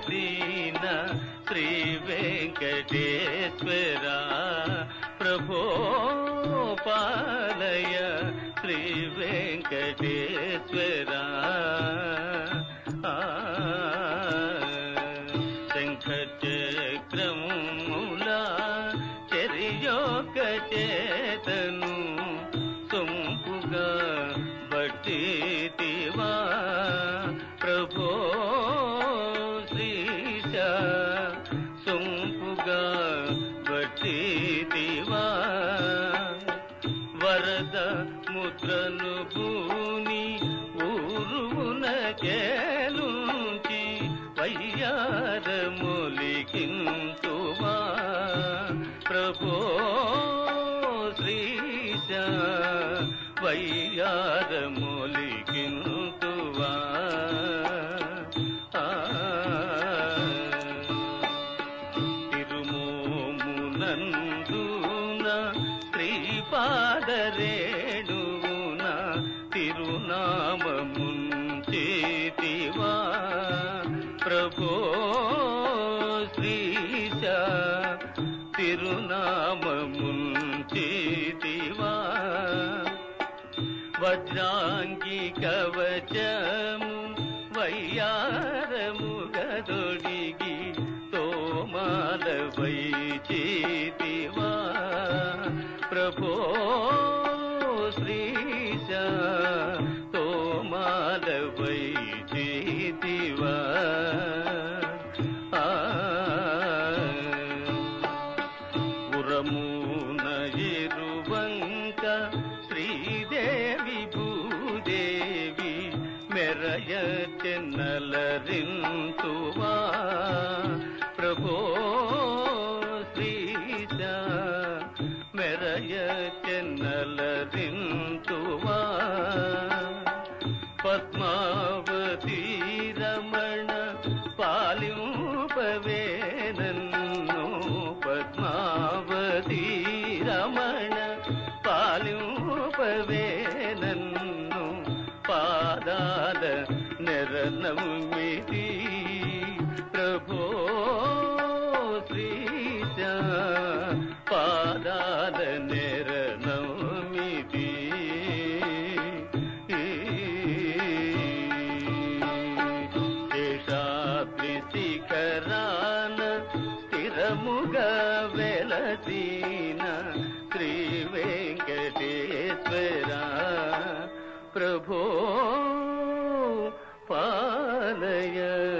వెలసీన శ్రీ వెంకటేశ్వర ప్రభో పాలయ శ్రీ వెంకటేశ్వర శంఖ చక్రములా చెరియొక చేతను సొంపుగా బట్టివా ప్రభో శ్రీశ సొంపుగా బట్టివా వరద ముద్రను భూని ఊరున కేలుంచి వయ్యార మొలికింతువా ప్రభో శ్రీశ వయ్యార మొలికింతువా ఆ తిరుమోమునందున శ్రీపాదరేణువున తిరునామముంచేతివా ప్రభో శ్రీశ తిరునామముంచేతివా వజ్రాంగి కవచము వయ్యారముగదొడిగి తోమాల వైచేతివా ప్రభో శ్రీశ తోమాల వైచేతివా ఆ ఉరమున ఎరువంక శ్రీదేవి భూదేవి మెరయ చెన్నలరింతువా ప్రభో శ్రీశ మెరయ చెన్నలరింతువా పద్మావతి రమణ పాలింపవే నన్ను పద్మావతి రమణ పాలింపవే నన్ను పాదాల నెరనమిది ప్రభో శ్రీశ పాదాల నెరనమిది శేషాద్రి శిఖరాన స్థిరముగా వెలసీన శ్రీ వెంకటేశ్వర ప్రభో పాలయ